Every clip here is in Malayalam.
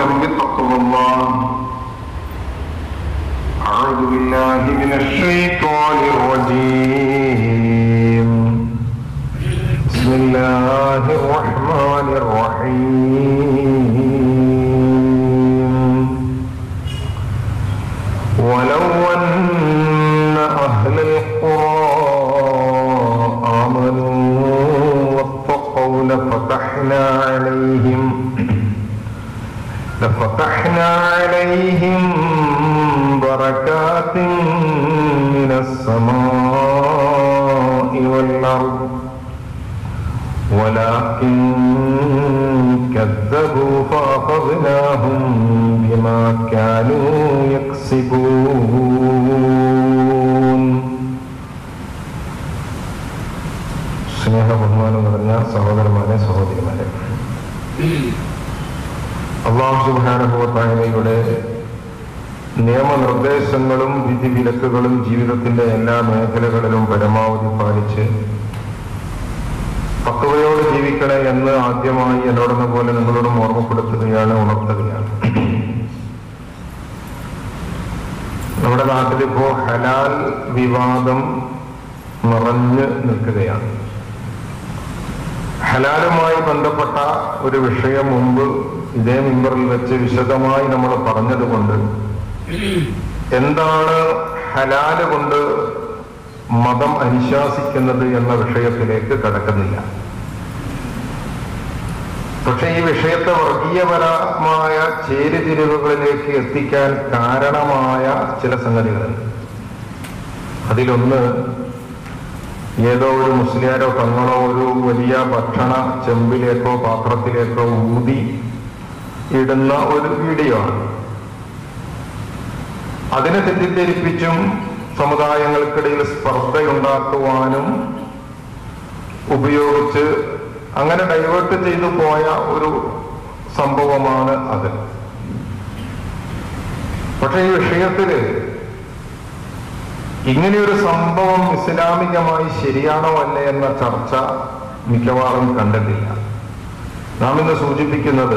بتقوى الله أعوذ بالله من الشيطان الرجيم بسم الله الرحمن الرحيم ولو أن أهل القرى آمنوا واتقوا لفتحنا عليهم لفتحنا عليهم بركات من السماء والأرض ولكن كذبوا فأخذناهم بما كانوا يكسبون സ്നേഹ ബഹുമാനം നിറഞ്ഞ സഹോദരന്മാരെ സഹോദരിമാരെ അള്ളാഹു സുബാനുഭവത്തായവയുടെ നിയമനിർദ്ദേശങ്ങളും വിധിവിലക്കുകളും ജീവിതത്തിന്റെ എല്ലാ മേഖലകളിലും പരമാവധി പാലിച്ച് പക്വതയോട് ജീവിക്കണേ എന്ന് ആദ്യമായി എന്നോടെന്ന പോലെ നിങ്ങളോടും ഓർമ്മപ്പെടുത്തുകയാണ് ഉണർത്തുകയാണ് നമ്മുടെ നാട്ടിലിപ്പോ ഹലാൽ വിവാദം നിറഞ്ഞു നിൽക്കുകയാണ് ഹലാലുമായി ബന്ധപ്പെട്ട ഒരു വിഷയം മുമ്പ് ഇതേ മിമ്പറിൽ വെച്ച് വിശദമായി നമ്മൾ പറഞ്ഞതുകൊണ്ട് എന്താണ് ഹലാല് കൊണ്ട് മതം അനുശാസിക്കുന്നത് എന്ന വിഷയത്തിലേക്ക് കടക്കുന്നില്ല പക്ഷെ ഈ വിഷയത്തെ വർഗീയപരമായ ചേരിതിരിവുകളിലേക്ക് എത്തിക്കാൻ കാരണമായ ചില സംഗതികളുണ്ട് അതിലൊന്ന് ഏതോ ഒരു മുസ്ലിയാരോ തങ്ങളോ ഒരു വലിയ ഭക്ഷണ ചെമ്പിലേക്കോ പാത്രത്തിലേക്കോ ഊതി ഇടുന്ന ഒരു വീഡിയോ ആണ് അതിനെ തെറ്റിദ്ധരിപ്പിച്ചും സമുദായങ്ങൾക്കിടയിൽ സ്പർദ്ധയുണ്ടാക്കുവാനും ഉപയോഗിച്ച് അങ്ങനെ ഡൈവേർട്ട് ചെയ്തു പോയ ഒരു സംഭവമാണ് അത് പക്ഷെ ഈ വിഷയത്തില് ഇങ്ങനെയൊരു സംഭവം ഇസ്ലാമികമായി ശരിയാണോ അല്ലേ എന്ന ചർച്ച മിക്കവാറും കണ്ടിട്ടില്ല നാം ഇന്ന് സൂചിപ്പിക്കുന്നത്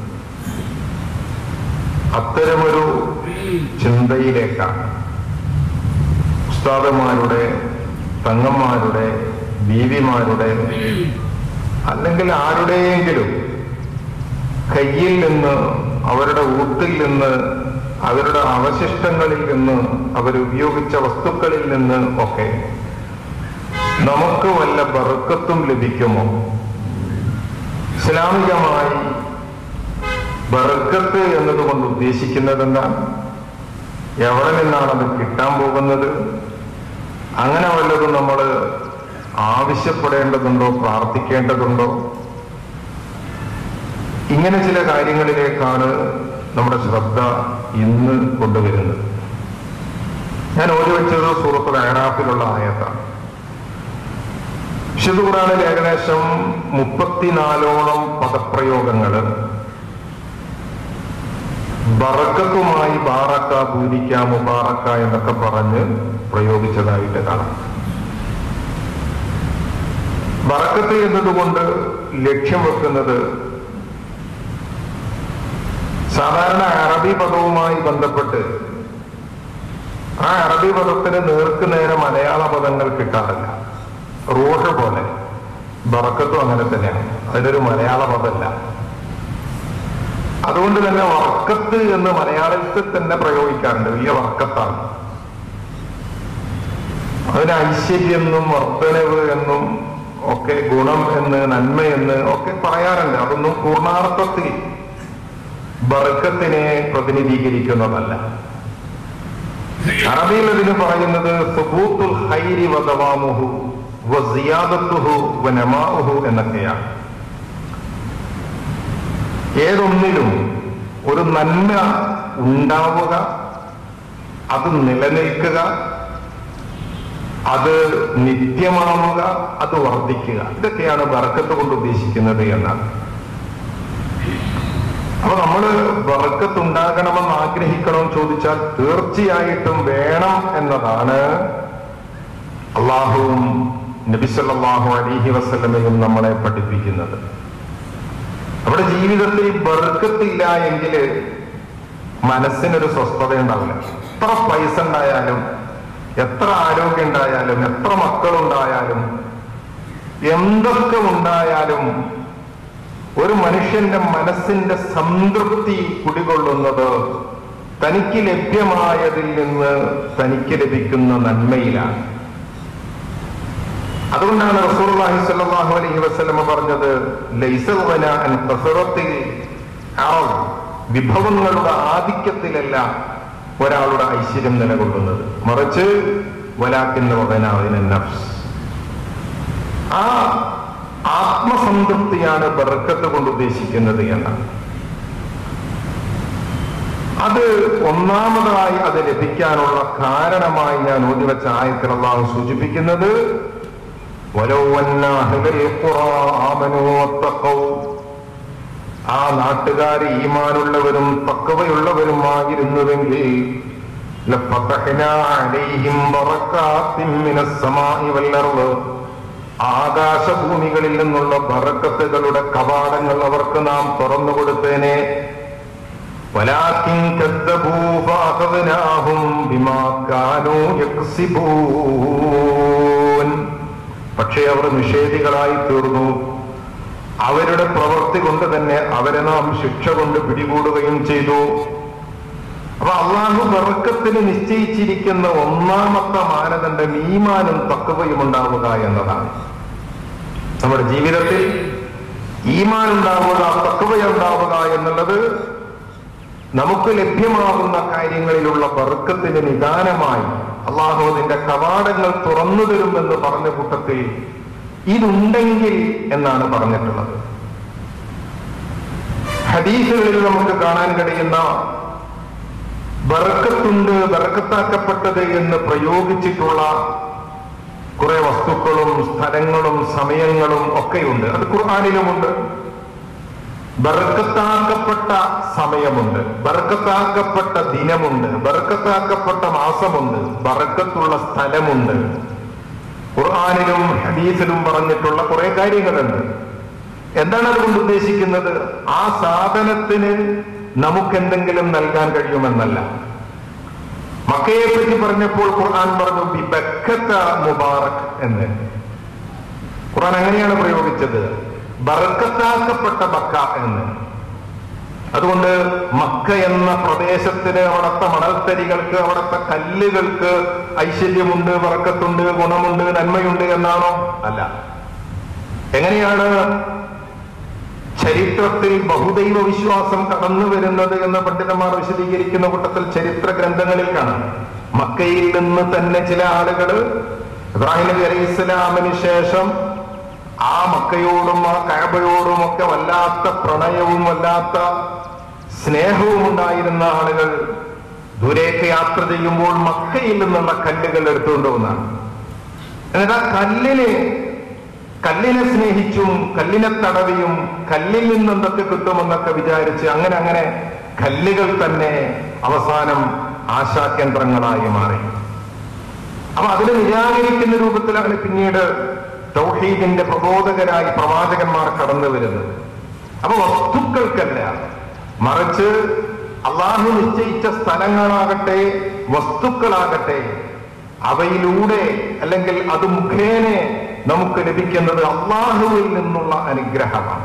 അത്തരമൊരു ചിന്തയിലേക്കാണ് ഉസ്താദന്മാരുടെ തങ്ങന്മാരുടെ ബീവിമാരുടെ അല്ലെങ്കിൽ ആരുടെയെങ്കിലും കയ്യിൽ നിന്ന് അവരുടെ ഊട്ടിൽ നിന്ന് അവരുടെ അവശിഷ്ടങ്ങളിൽ നിന്ന് അവരുപയോഗിച്ച വസ്തുക്കളിൽ നിന്ന് ഒക്കെ നമുക്ക് വല്ല ബറുക്കത്തും ലഭിക്കുമോ ഇസ്ലാമികമായി ബർക്കത്ത് എന്നതുകൊണ്ട് ഉദ്ദേശിക്കുന്നത് എന്താണ് എവിടെ നിന്നാണ് അത് കിട്ടാൻ പോകുന്നത് അങ്ങനെ വല്ലതും നമ്മൾ ആവശ്യപ്പെടേണ്ടതുണ്ടോ പ്രാർത്ഥിക്കേണ്ടതുണ്ടോ ഇങ്ങനെ ചില കാര്യങ്ങളിലേക്കാണ് നമ്മുടെ ശ്രദ്ധ ഇന്ന് കൊണ്ടുവരുന്നത് ഞാൻ ഓടി വെച്ചത് സൂറത്തുൽ അയറാഫിലുള്ള ആയത്താണ് വിശുദ്ധ ഖുറാനിൽ ഏകദേശം മുപ്പത്തിനാലോളം പദപ്രയോഗങ്ങള് ബറക്കത്തുമായി ബാറക്ക പൂരിക്ക മുബാറക്ക എന്നൊക്കെ പറഞ്ഞ് പ്രയോഗിച്ചതായിട്ട് കാണാം ബറക്കത്ത് എന്നതുകൊണ്ട് ലക്ഷ്യം വെക്കുന്നത് സാധാരണ അറബി പദവുമായി ബന്ധപ്പെട്ട് ആ അറബി പദത്തിന് നേർക്ക് നേരെ മലയാള പദങ്ങൾ കിട്ടാറില്ല റൂഹ് പോലെ ബറക്കത്തും അങ്ങനെ തന്നെയാണ് അതിനൊരു മലയാള പദമല്ല അതുകൊണ്ട് തന്നെ വർക്കത്ത് എന്ന് മലയാളത്തിൽ തന്നെ പ്രയോഗിക്കാറുണ്ട് വലിയ വർക്കത്താണ് അതിന് ഐശ്വര്യം എന്നും വർദ്ധനവ് എന്നും ഒക്കെ ഗുണം എന്ന് നന്മ എന്ന് ഒക്കെ പറയാറുണ്ട് അതൊന്നും പൂർണാർത്ഥത്തിൽ ബർക്കത്തിനെ പ്രതിനിധീകരിക്കുന്നതല്ല അറബിയിൽ ഇതിന് പറയുന്നത് സുബൂത്തുൽ ഹൈരി വദവാമുഹു വസിയാദത്തുഹു വനമാഹു എന്നൊക്കെയാണ് ഏതൊന്നിലും ഒരു നന്മ ഉണ്ടാവുക അത് നിലനിൽക്കുക അത് നിത്യമാവുക അത് വർദ്ധിക്കുക ഇതൊക്കെയാണ് ബർക്കത്ത് കൊണ്ട് ഉദ്ദേശിക്കുന്നത് എന്നാണ് അപ്പൊ നമ്മള് ബർക്കത്ത് ഉണ്ടാകണമെന്ന് ആഗ്രഹിക്കണമെന്ന് ചോദിച്ചാൽ തീർച്ചയായിട്ടും വേണം എന്നതാണ് അള്ളാഹുവും നബിസല്ലാഹു അലിഹി വസ്ലമയും നമ്മളെ പഠിപ്പിക്കുന്നത് അവിടെ ജീവിതത്തിൽ ബർക്കത്തില്ല എങ്കിൽ മനസ്സിനൊരു സ്വസ്ഥത ഉണ്ടാവില്ല എത്ര പൈസ ഉണ്ടായാലും എത്ര ആരോഗ്യം ഉണ്ടായാലും എത്ര മക്കളുണ്ടായാലും എന്തൊക്കെ ഉണ്ടായാലും ഒരു മനുഷ്യന്റെ മനസ്സിന്റെ സംതൃപ്തി കുടികൊള്ളുന്നത് തനിക്ക് ലഭ്യമായതിൽ നിന്ന് തനിക്ക് ലഭിക്കുന്ന നന്മയിലാണ് അതുകൊണ്ടാണ് റസൂലുള്ളാഹി സ്വല്ലല്ലാഹു അലൈഹി വസല്ലമ പറഞ്ഞത് ലൈസൽ ഗന അൻ കസറത്തിൽ അറൾ വിഭവങ്ങളുടെ ആധിക്യത്തിലല്ല ഒരാളുടെ ഐശ്വര്യം നിലകൊള്ളുന്നത് മറിച്ച് വലാക്കിന്റെ വകനാവിന് നഫ്സ് ആ ആത്മസംതൃപ്തിയാണ് ബർക്കത്ത് കൊണ്ട് ഉദ്ദേശിക്കുന്നത് എന്നാണ് അത് ഒന്നാമതായി അത് ലഭിക്കാനുള്ള കാരണമായി ഞാൻ ഓതിവെച്ച ആയത്തിൽ അള്ളാഹു സൂചിപ്പിക്കുന്നത് ولو أن أهل القرى آمنوا واتقوا ആ നാട്ടുകാർ ഈമാനുള്ളവരും തക്കവയുള്ളവരുമായിരുന്നുവെങ്കിൽ ലഫതഹ്നാ അലൈഹിം ബറകാത്തിൻ മിനസ് സമാഇ വൽ അർള് ആകാശഭൂമികളിൽ നിന്നുള്ള ബറക്കത്തുകളുടെ കവാടങ്ങൾ അവർക്ക് നാം തുറന്നു കൊടുത്തേനെ വലാക്കിൻ കദ്ദബൂ ഫഅഖദ്നാഹും ബിമാ കാനൂ യക്സിബൂൻ പക്ഷേ അവർ നിഷേധികളായി തീർന്നു അവരുടെ പ്രവൃത്തി കൊണ്ട് തന്നെ അവരെ നാം ശിക്ഷ കൊണ്ട് പിടികൂടുകയും ചെയ്തു അപ്പൊ അള്ളാഹു ബർക്കത്തിന് നിശ്ചയിച്ചിരിക്കുന്ന ഒന്നാമത്തെ മാനദണ്ഡം ഈമാനും തക്കവയും ഉണ്ടാവുക എന്നതാണ് നമ്മുടെ ജീവിതത്തിൽ ഈമാൻ ഉണ്ടാവുക തക്കവയുണ്ടാവുക എന്നുള്ളത് നമുക്ക് ലഭ്യമാകുന്ന കാര്യങ്ങളിലുള്ള ബർക്കത്തിന് നിദാനമായി അള്ളാഹു അതിന്റെ കവാടങ്ങൾ തുറന്നു തരുമെന്ന് പറഞ്ഞ കൂട്ടത്തിൽ ഇതുണ്ടെങ്കിൽ എന്നാണ് പറഞ്ഞിട്ടുള്ളത് ഹദീസുകളിൽ നമുക്ക് കാണാൻ കഴിയുന്ന ബറക്കത്തുണ്ട് ബറക്കത്താക്കപ്പെട്ടത് എന്ന് പ്രയോഗിച്ചിട്ടുള്ള കുറെ വസ്തുക്കളും സ്ഥലങ്ങളും സമയങ്ങളും ഒക്കെയുണ്ട് അത് ഖുർആാനിലുമുണ്ട് ബർക്കത്താക്കപ്പെട്ട സമയമുണ്ട് ബർക്കത്താക്കപ്പെട്ട ദിനമുണ്ട് ബർക്കത്താക്കപ്പെട്ട മാസമുണ്ട് ബർക്കത്തുള്ള സ്ഥലമുണ്ട് ഖുർആാനിലും ഹദീസിലും പറഞ്ഞിട്ടുള്ള കുറെ കാര്യങ്ങളുണ്ട് എന്താണ് അതുകൊണ്ട് ഉദ്ദേശിക്കുന്നത് ആ സാധനത്തിന് നമുക്ക് എന്തെങ്കിലും നൽകാൻ കഴിയുമെന്നല്ല മക്കയെ പറ്റി പറഞ്ഞപ്പോൾ ഖുർആൻ പറഞ്ഞു ബിബക്കത്ത മുബാറക് എന്ന് ഖുർആൻ അങ്ങനെയാണ് പ്രയോഗിച്ചത് ബർക്കത്താക്കപ്പെട്ട മക്ക എന്ന് അതുകൊണ്ട് മക്ക എന്ന പ്രദേശത്തിന് അവിടുത്തെ മണൽത്തരികൾക്ക് അവിടുത്തെ കല്ലുകൾക്ക് ഐശ്വര്യമുണ്ട് വറക്കത്തുണ്ട് ഗുണമുണ്ട് നന്മയുണ്ട് എന്നാണോ അല്ല എങ്ങനെയാണ് ചരിത്രത്തിൽ ബഹുദൈവ വിശ്വാസം കടന്നു വരുന്നത് എന്ന് പണ്ഡിതന്മാർ വിശദീകരിക്കുന്ന കൂട്ടത്തിൽ ചരിത്ര ഗ്രന്ഥങ്ങളിൽ കാണാം മക്കയിൽ നിന്ന് തന്നെ ചില ആളുകൾ ഇബ്രാഹിം നബി അലൈഹി ഇസ്ലാമിന് ശേഷം ആ മക്കയോടും ആ കാബയോടും ഒക്കെ വല്ലാത്ത പ്രണയവും വല്ലാത്ത സ്നേഹവും ഉണ്ടായിരുന്ന ആളുകൾ ദൂരേക്ക് യാത്ര ചെയ്യുമ്പോൾ മക്കയിൽ നിന്നുള്ള കല്ലുകൾ എടുത്തുകൊണ്ട് വന്നാണ് എന്നിട്ട് ആ കല്ലിന് കല്ലിനെ സ്നേഹിച്ചും കല്ലിനെ തടവിയും കല്ലിൽ നിന്ന് എന്തൊക്കെ കിട്ടുമെന്നൊക്കെ വിചാരിച്ച് അങ്ങനെ അങ്ങനെ കല്ലുകൾ തന്നെ അവസാനം ആശാകേന്ദ്രങ്ങളായി മാറി അപ്പൊ അതിനെ നിരാകരിക്കുന്ന രൂപത്തിലാണ് പിന്നീട് തൗഹീദിന്റെ പ്രബോധകരായി പ്രവാചകന്മാർ കടന്നു വരുന്നത് അപ്പൊ വസ്തുക്കൾക്കല്ല മറിച്ച് അള്ളാഹു നിശ്ചയിച്ച സ്ഥലങ്ങളാകട്ടെ വസ്തുക്കളാകട്ടെ അവയിലൂടെ അല്ലെങ്കിൽ അത് മുഖേന നമുക്ക് ലഭിക്കുന്നത് അള്ളാഹുവിൽ നിന്നുള്ള അനുഗ്രഹമാണ്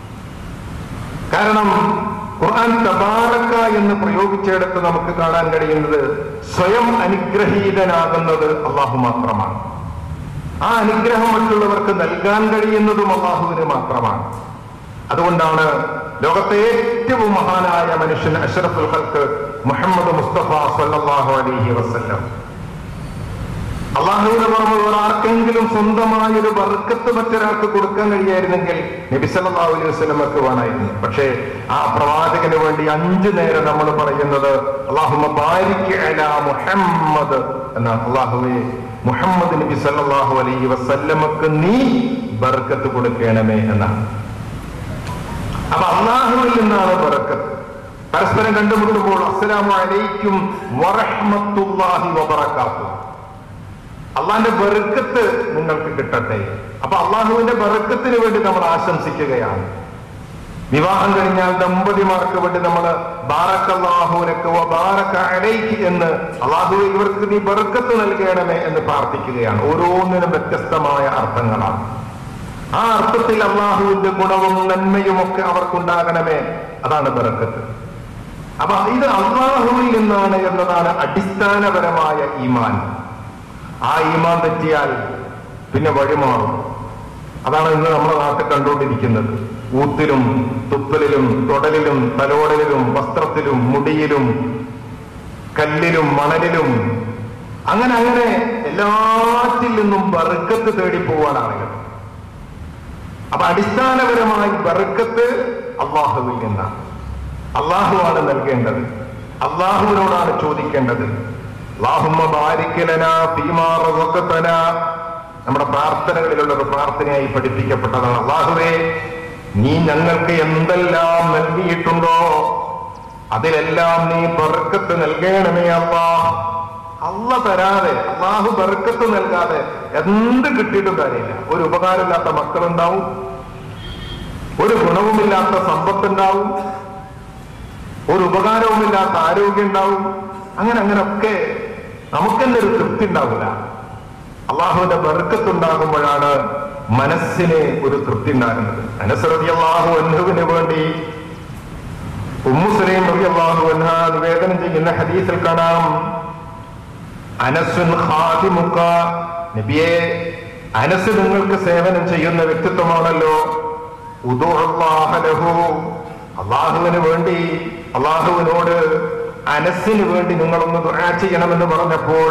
കാരണം ഖുർആൻ തബാറക്ക എന്ന് പ്രയോഗിച്ചെടുത്ത് നമുക്ക് കാണാൻ കഴിയുന്നത് സ്വയം അനുഗ്രഹീതനാകുന്നത് അള്ളാഹു മാത്രമാണ് ആ അനുഗ്രഹം മറ്റുള്ളവർക്ക് നൽകാൻ കഴിയുന്നതും അള്ളാഹുവിന് മാത്രമാണ് അതുകൊണ്ടാണ് ലോകത്തെ ഏറ്റവും മഹാനായ മനുഷ്യൻ അഷറഫുൽ ഹൽക്ക് മുഹമ്മദ് മുസ്തഫ സല്ലല്ലാഹു അലൈഹി വസല്ലം അള്ളാഹുവിന്റെ പുറമെ വേറെ ആർക്കെങ്കിലും സ്വന്തമായ ഒരു ബർക്കത്ത് മറ്റൊരാൾക്ക് കൊടുക്കാൻ കഴിയായിരുന്നെങ്കിൽ നബി സല്ലല്ലാഹു അലൈഹി വസല്ലമക്ക് വേണമായിരുന്നു പക്ഷേ ആ പ്രവാചകന് വേണ്ടി അഞ്ചു നേരം നമ്മൾ പറയുന്നത് അള്ളാഹുമ്മ ബാരിക് അലാ മുഹമ്മദ് എന്നാണ് അള്ളാഹുവെ മുഹമ്മദ് നബി സല്ലല്ലാഹു അലൈഹി വസല്ലമക്ക് നീ ബർക്കത്ത് കൊടുക്കണമേ എന്നാണ് അപ്പൊ അള്ളാഹുവിൽ നിന്നാണ് ബർക്കത്ത് പരസ്പരം കണ്ടുമുട്ടുമ്പോൾ അസ്സലാമു അലൈക്കും വറഹ്മത്തുള്ളാഹി വബറകാതുഹു അള്ളാന്റെ ബർക്കത്ത് നിങ്ങൾക്ക് കിട്ടട്ടെ അപ്പൊ അള്ളാഹുവിന്റെ ബർക്കത്തിന് വേണ്ടി നമ്മൾ ആശംസിക്കുകയാണ് വിവാഹം കഴിഞ്ഞാൽ ദമ്പതിമാർക്ക് വേണ്ടി നമ്മൾ ബാറക്കല്ലാഹുലക്ക് ബാറക്ക അലൈക്ക് എന്ന് അള്ളാഹു ഇവർക്ക് നീ ബർക്കത്ത് നൽകണമേ എന്ന് പ്രാർത്ഥിക്കുകയാണ് ഓരോന്നിനും വ്യത്യസ്തമായ അർത്ഥങ്ങളാണ് ആ അർത്ഥത്തിൽ അള്ളാഹുവിന്റെ ഗുണവും നന്മയും ഒക്കെ അവർക്കുണ്ടാകണമേ അതാണ് ബർക്കത്ത് അപ്പൊ ഇത് അള്ളാഹുവിൽ നിന്നാണ് എന്നതാണ് അടിസ്ഥാനപരമായ ഈമാൻ ആ ഈമാൻ തെറ്റിയാൽ പിന്നെ വഴിമാറും അതാണ് ഇന്ന് നമ്മുടെ നാട്ടിൽ കണ്ടുകൊണ്ടിരിക്കുന്നത് ഊത്തിലും തുപ്പലിലും തൊടലിലും തലോടലിലും വസ്ത്രത്തിലും മുടിയിലും കല്ലിലും മണലിലും അങ്ങനെ അങ്ങനെ എല്ലാറ്റിൽ നിന്നും ബർക്കത്ത് തേടി പോവാൻ ആളുകൾ അപ്പൊ അടിസ്ഥാനപരമായി ബർക്കത്ത് അള്ളാഹുവിൽ നിന്നാണ് അള്ളാഹുവാണ് നൽകേണ്ടത് അള്ളാഹുവിനോടാണ് ചോദിക്കേണ്ടത് അല്ലാഹുമ്മ ബാരിക് ലനാ ഫീമാ റസഖ്തനാ നമ്മുടെ പ്രാർത്ഥനകളിലുള്ള ഒരു പ്രാർത്ഥനയായി പഠിപ്പിക്കപ്പെട്ടതാണ് അള്ളാഹുവേ നീ ഞങ്ങൾക്ക് എന്തെല്ലാം നൽകിയിട്ടുണ്ടോ അതിലെല്ലാം നീ ബർക്കത്ത് നൽകണമേ അല്ലാ അല്ല തരാതെ അള്ളാഹു ബർക്കത്ത് നൽകാതെ എന്ത് കിട്ടിയിട്ടും കാര്യമില്ല ഒരു ഉപകാരമില്ലാത്ത മക്കളുണ്ടാവും ഒരു ഗുണവുമില്ലാത്ത സമ്പത്തുണ്ടാവും ഒരു ഉപകാരവുമില്ലാത്ത ആരോഗ്യം ഉണ്ടാവും അങ്ങനെ അങ്ങനെയൊക്കെ നമുക്കെന്നെ ഒരു തൃപ്തി ഉണ്ടാവില്ല അള്ളാഹുവിന്റെ ബർക്കത്തുണ്ടാകുമ്പോഴാണ് മനസ്സിന് ഒരു തൃപ്തി ഉണ്ടാകുന്നത് മനസ്സറതി അള്ളാഹു അന്നുവിന് വേണ്ടി ഉമ്മുസലീം റബി അള്ളാഹു അൻഹ നിവേദനം ചെയ്യുന്ന ഹദീസിൽ കാണാം അനസുൻ ഖാദിമുക്ക നബിയെ അനസ് നിങ്ങൾക്ക് സേവനം ചെയ്യുന്ന വ്യക്തിത്വമാണല്ലോ ഉദുഅല്ലാഹ ലഹു അള്ളാഹുവിന് വേണ്ടി അള്ളാഹുവിനോട് അനസിന് വേണ്ടി നിങ്ങളൊന്ന് ദുആ ചെയ്യണമെന്ന് പറഞ്ഞപ്പോൾ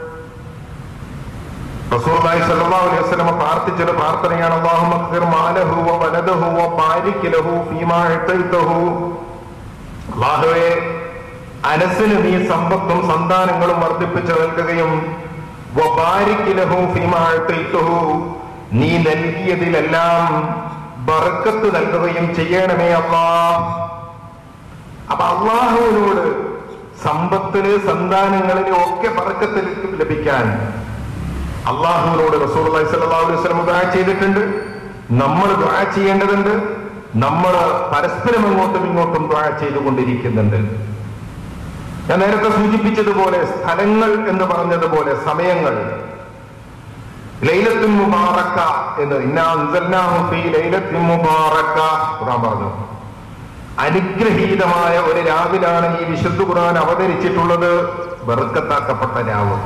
റസൂലുള്ളാഹി സ്വല്ലല്ലാഹു അലൈഹി വസല്ലം പ്രാർത്ഥിച്ചൊരു പ്രാർത്ഥനയാണ് അല്ലാഹുമ്മ ഖിർ മാലഹു വ വലദഹു വ ബാരിക് ലഹു ഫീമാ അഅതൈതഹു അല്ലാഹുവേ അനസിന് നീ സമ്പത്തും സന്താനങ്ങളും വർദ്ധിപ്പിച്ചു നൽകുകയും വ ബാരിക് ലഹു ഫീമാ അഅതൈതഹു നീ നൽകിയതിലെല്ലാം ബർക്കത്ത് നൽകുകയും ചെയ്യണമേ അല്ലാ അപ്പൊ അള്ളാഹുവിനോട് സമ്പത്തിന് സന്താനങ്ങളിലും ഒക്കെ ബർക്കത്ത് ലഭിക്കാൻ അള്ളാഹുവിനോട് റസൂൽ സല്ലല്ലാഹു അലൈഹി വസല്ലം ദുആ ചെയ്തിട്ടുണ്ട് നമ്മൾ ദുആ ചെയ്യേണ്ടതുണ്ട് നമ്മൾ പരസ്പരം അങ്ങോട്ടും ഇങ്ങോട്ടും ദുആ ചെയ്തുകൊണ്ടിരിക്കുന്നുണ്ട് ഞാൻ നേരത്തെ സൂചിപ്പിച്ചതുപോലെ സ്ഥലങ്ങൾ എന്ന് പറഞ്ഞതുപോലെ സമയങ്ങൾ ലൈലത്തുൽ മുബാറക്ക എന്ന് ഇന്നാ അൻസൽനാഹു ഫീ ലൈലത്തുൽ മുബാറക്ക ഖുർആൻ പറഞ്ഞു അനുഗ്രഹീതമായ ഒരു രാവിലാണ് ഈ വിശുദ്ധ ഖുർആൻ അവതരിച്ചിട്ടുള്ളത് ബർക്കത്താക്കപ്പെട്ട രാവ്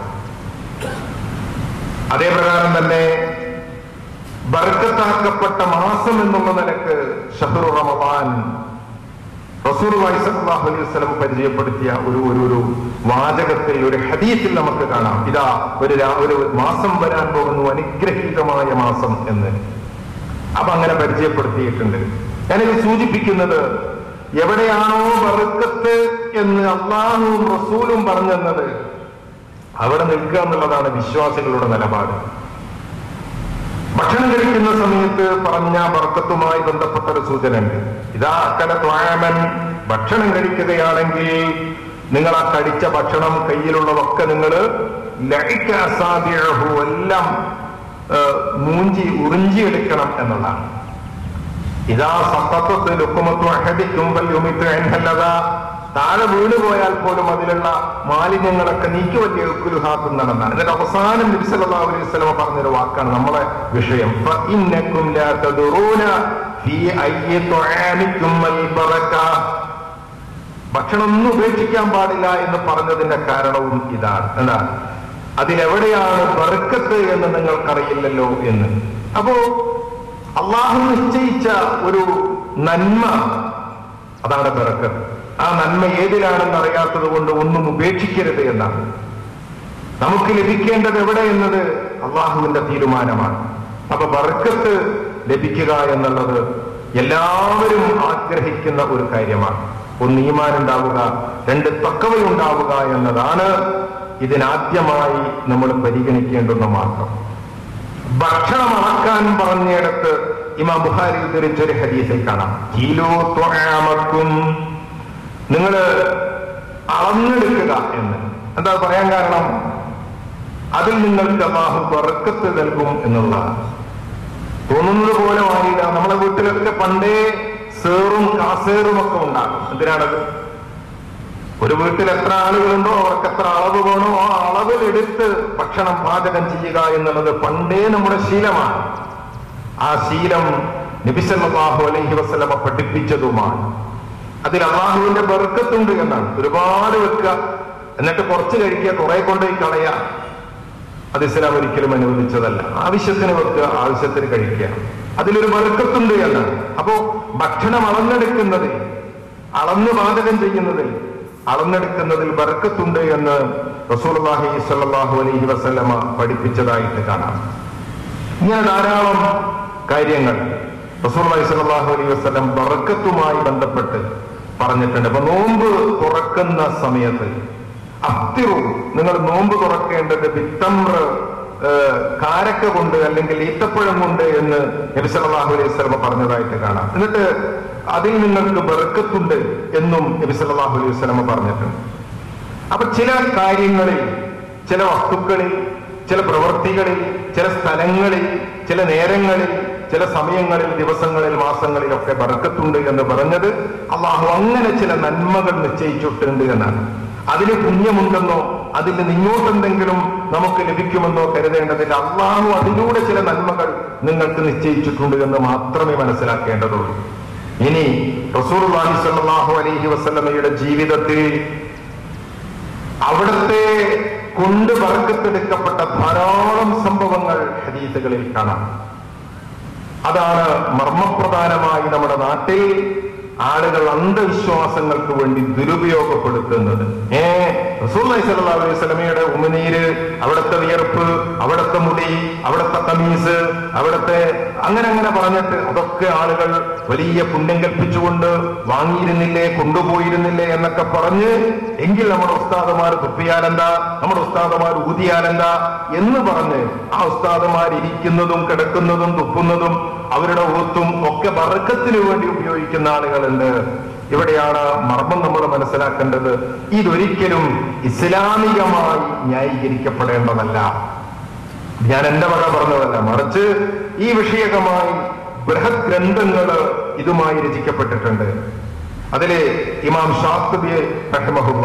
അതേ പ്രകാരം തന്നെ ബർക്കത്താക്കപ്പെട്ട മാസം എന്നുള്ള നിലക്ക് ഷഹ്റു റമദാൻ റസൂൽ സല്ലല്ലാഹു അലൈഹി വസല്ലം പരിചയപ്പെടുത്തിയ ഒരു ഒരു ഒരു വാചകത്തിൽ ഒരു ഹദീസിൽ നമുക്ക് കാണാം ഇതാ ഒരു രാ- ഒരു മാസം വരാൻ പോകുന്നു അനുഗ്രഹീതമായ മാസം എന്ന് അപ്പൊ അങ്ങനെ പരിചയപ്പെടുത്തിയിട്ടുണ്ട് ഞാനിത് സൂചിപ്പിക്കുന്നത് എവിടെയാണോ ബർക്കത്ത് എന്ന് അള്ളാഹുവും റസൂലും പറഞ്ഞെന്നത് അവിടെ നിൽക്കുക എന്നുള്ളതാണ് വിശ്വാസികളുടെ നിലപാട് ഭക്ഷണം കഴിക്കുന്ന സമയത്ത് പറഞ്ഞ ബർക്കത്തുമായി ബന്ധപ്പെട്ട ഒരു സൂചന ഉണ്ട് ഇതാ അക്കല ത്വാമൻ ഭക്ഷണം കഴിക്കുകയാണെങ്കിൽ നിങ്ങൾ ആ കടിച്ച ഭക്ഷണം കയ്യിലുള്ളതൊക്കെ നിങ്ങൾ ലഹിക്കാസാദ്യഹു എല്ലാം ആ, മൂഞ്ചി ഉറിഞ്ചിയെടുക്കണം എന്നതാണ് ഇതാ സത്തത്വത്ത് ലുക്കുമത്തു അഹദിക്കും വല്യുമിത്തു എന്നല്ലതാ താഴെ വീണ് പോയാൽ പോലും അതിലുള്ള മാലിന്യങ്ങളൊക്കെ നീക്കി വലിയ കുലുഹാത്തും നടന്നാണ് എന്നിട്ട് അവസാനം നബി സല്ലല്ലാഹു അലൈഹി വസല്ലമ പറഞ്ഞൊരു വാക്കാണ് നമ്മളെ വിഷയം ഫഇന്നകും ലാ തദറൂന ഫീ അയ്യി തുആമിക്കും അൽ ബറക ഭക്ഷണം ഒന്നും ഉപേക്ഷിക്കാൻ പാടില്ല എന്ന് പറഞ്ഞതിന്റെ കാരണവും ഇതാണ് എന്താണ് അതിലെവിടെയാണ് ബർക്കത്ത് എന്ന് നിങ്ങൾക്കറിയില്ലല്ലോ എന്ന് അപ്പോ അള്ളാഹു നിശ്ചയിച്ച ഒരു നന്മ അതാണ് ബർക്കത്ത് ആ നന്മ ഏതിലാണെന്ന് അറിയാത്തത് കൊണ്ട് ഒന്നും ഉപേക്ഷിക്കരുത് എന്നാണ് നമുക്ക് ലഭിക്കേണ്ടത് എവിടെ എന്നത് അള്ളാഹുവിന്റെ തീരുമാനമാണ് അപ്പൊ ബർക്കത്ത് ലഭിക്കുക എന്നുള്ളത് എല്ലാവരും ആഗ്രഹിക്കുന്ന ഒരു കാര്യമാണ് ഒന്ന് ഈമാനുണ്ടാവുക രണ്ട് തക്കവയുണ്ടാവുക എന്നതാണ് ഇതിനാദ്യമായി നമ്മൾ പരിഗണിക്കേണ്ടുന്ന മാർഗം ഭക്ഷണം അളക്കാൻ പറഞ്ഞിടത്ത് ഇമാം ബുഹാരി ഉദ്ധരിച്ച ഒരു ഹദീസിൽ കാണാം കിലോ ത്വആമക്കും നിങ്ങൾ അളന്നെടുക്കുക എന്ന് എന്താ പറയാൻ കാരണം അതിൽ നിങ്ങൾക്ക് അള്ളാഹു ബർക്കത്ത് നൽകും എന്നുള്ളതാണ് തോന്നുന്നത് പോലെ മാറിയില്ല നമ്മളെ വീട്ടിലൊക്കെ പണ്ടേ സേറും കാസേറും ഒക്കെ ഉണ്ടാകും എന്തിനാണത് ഒരു വീട്ടിൽ എത്ര ആളുകളുണ്ടോ അവർക്ക് എത്ര അളവ് വേണോ ആ അളവിലെടുത്ത് ഭക്ഷണം പാചകം ചെയ്യുക എന്നുള്ളത് പണ്ടേ നമ്മുടെ ശീലമാണ് ആ ശീലം നബിസല്ലാഹു അലൈഹി വസ്ലമ പഠിപ്പിച്ചതുമാണ് അതിൽ അള്ളാഹുവിന്റെ ബർക്കത്തുണ്ട് എന്നാണ് ഒരുപാട് വെക്കുക എന്നിട്ട് കുറച്ച് കഴിക്കുക കുറെ കൊണ്ടുപോയി കളയുക അത് ഇസ്ലാം ഒരിക്കലും അനുവദിച്ചതല്ല ആവശ്യത്തിന് വെക്കുക ആവശ്യത്തിന് കഴിക്കുക അതിലൊരു ബർക്കത്തുണ്ട് എന്നാണ് അപ്പോ ഭക്ഷണം അളന്നെടുക്കുന്നതിൽ അളന്ന് പാചകം ചെയ്യുന്നതിൽ അളന്നെടുക്കുന്നതിൽ ബർക്കത്തുണ്ട് എന്ന് റസൂൽഹി സല്ലാഹു അലൈഹി വസല്ലമ പഠിപ്പിച്ചതായിട്ട് കാണാം ഇങ്ങനെ ധാരാളം കാര്യങ്ങൾ റസൂൽഹി സല്ലാഹു അലൈഹി വസ്ലം ബർക്കത്തുമായി ബന്ധപ്പെട്ട് പറഞ്ഞിട്ടുണ്ട് അപ്പൊ നോമ്പ് തുറക്കുന്ന സമയത്ത് അത്തിറു നിങ്ങൾ നോമ്പ് തുറക്കേണ്ടത് വിത്തമ്ര കാരക്ക കൊണ്ട് അല്ലെങ്കിൽ ഈത്തപ്പഴം കൊണ്ട് എന്ന് നബി സല്ലല്ലാഹു അലൈഹി വസല്ലം പറഞ്ഞതായിട്ട് കാണാം എന്നിട്ട് അതിൽ നിങ്ങൾക്ക് ബർക്കത്തുണ്ട് എന്നും നബി സല്ലല്ലാഹു അലൈഹി വസല്ലം പറഞ്ഞിട്ടുണ്ട് അപ്പൊ ചില കാര്യങ്ങളിൽ ചില വസ്തുക്കളിൽ ചില പ്രവൃത്തികളിൽ ചില സ്ഥലങ്ങളിൽ ചില നേരങ്ങളിൽ ചില സമയങ്ങളിൽ ദിവസങ്ങളിൽ മാസങ്ങളിലൊക്കെ ബർക്കത്തുണ്ട് എന്ന് പറഞ്ഞത് അള്ളാഹു അങ്ങനെ ചില നന്മകൾ നിശ്ചയിച്ചിട്ടുണ്ട് എന്നാണ് അതിന് പുണ്യമുണ്ടെന്നോ അതിൽ നിന്ന് ഇങ്ങോട്ടെന്തെങ്കിലും നമുക്ക് ലഭിക്കുമെന്നോ കരുതേണ്ടതില്ല അള്ളാഹു അതിലൂടെ ചില നന്മകൾ നിങ്ങൾക്ക് നിശ്ചയിച്ചിട്ടുണ്ട് എന്ന് മാത്രമേ മനസ്സിലാക്കേണ്ടതുള്ളൂ ഇനി റസൂർ സല്ലല്ലാഹു അലൈഹി വസല്ലമയുടെ ജീവിതത്തിൽ അവിടുത്തെ കൊണ്ട് പറക്കത്തെടുക്കപ്പെട്ട ധാരാളം സംഭവങ്ങൾ ഹദീസുകളിൽ കാണാം അതാണ് മർമ്മപ്രധാനമായി നമ്മുടെ നാട്ടിൽ ആളുകൾ അന്ധവിശ്വാസങ്ങൾക്ക് വേണ്ടി ദുരുപയോഗപ്പെടുത്തുന്നത് ഏ റസൂല്ലി സല്ലല്ലാഹു അലൈഹി വസല്ലമയുടെ ഉമിനീര് അവിടുത്തെ വിയർപ്പ് അവിടുത്തെ മുടി അവിടുത്തെ കമീസ് അവിടുത്തെ അങ്ങനെ അങ്ങനെ പറഞ്ഞിട്ട് അതൊക്കെ ആളുകൾ വലിയ പുണ്യം കൽപ്പിച്ചുകൊണ്ട് വാങ്ങിയിരുന്നില്ലേ കൊണ്ടുപോയിരുന്നില്ലേ എന്നൊക്കെ പറഞ്ഞ് എങ്കിൽ നമ്മുടെ ഉസ്താദമാർ തുപ്പിയാലെന്താ നമ്മുടെ ഉസ്താദമാർ ഊതിയാലെന്താ എന്ന് പറഞ്ഞ് ആ ഉസ്താദമാർ ഇരിക്കുന്നതും കിടക്കുന്നതും തുപ്പുന്നതും അവരുടെ ഊത്തും ഒക്കെ വർക്കത്തിന് വേണ്ടി ഉപയോഗിക്കുന്ന ആളുകളുണ്ട് ഇവിടെയാണ് മർമ്മം നമ്മൾ മനസ്സിലാക്കേണ്ടത് ഇതൊരിക്കലും ഇസ്ലാമികമായി ന്യായീകരിക്കപ്പെടേണ്ടതല്ല ഞാൻ എന്റെ വക പറഞ്ഞതല്ല മറിച്ച് ഈ വിഷയകമായി ബൃഹത് ഗ്രന്ഥങ്ങൾ ഇതുമായി രചിക്കപ്പെട്ടിട്ടുണ്ട് അതിലെ ഇമാം ഷാസ്തുബി റഹ്മഹുല്ല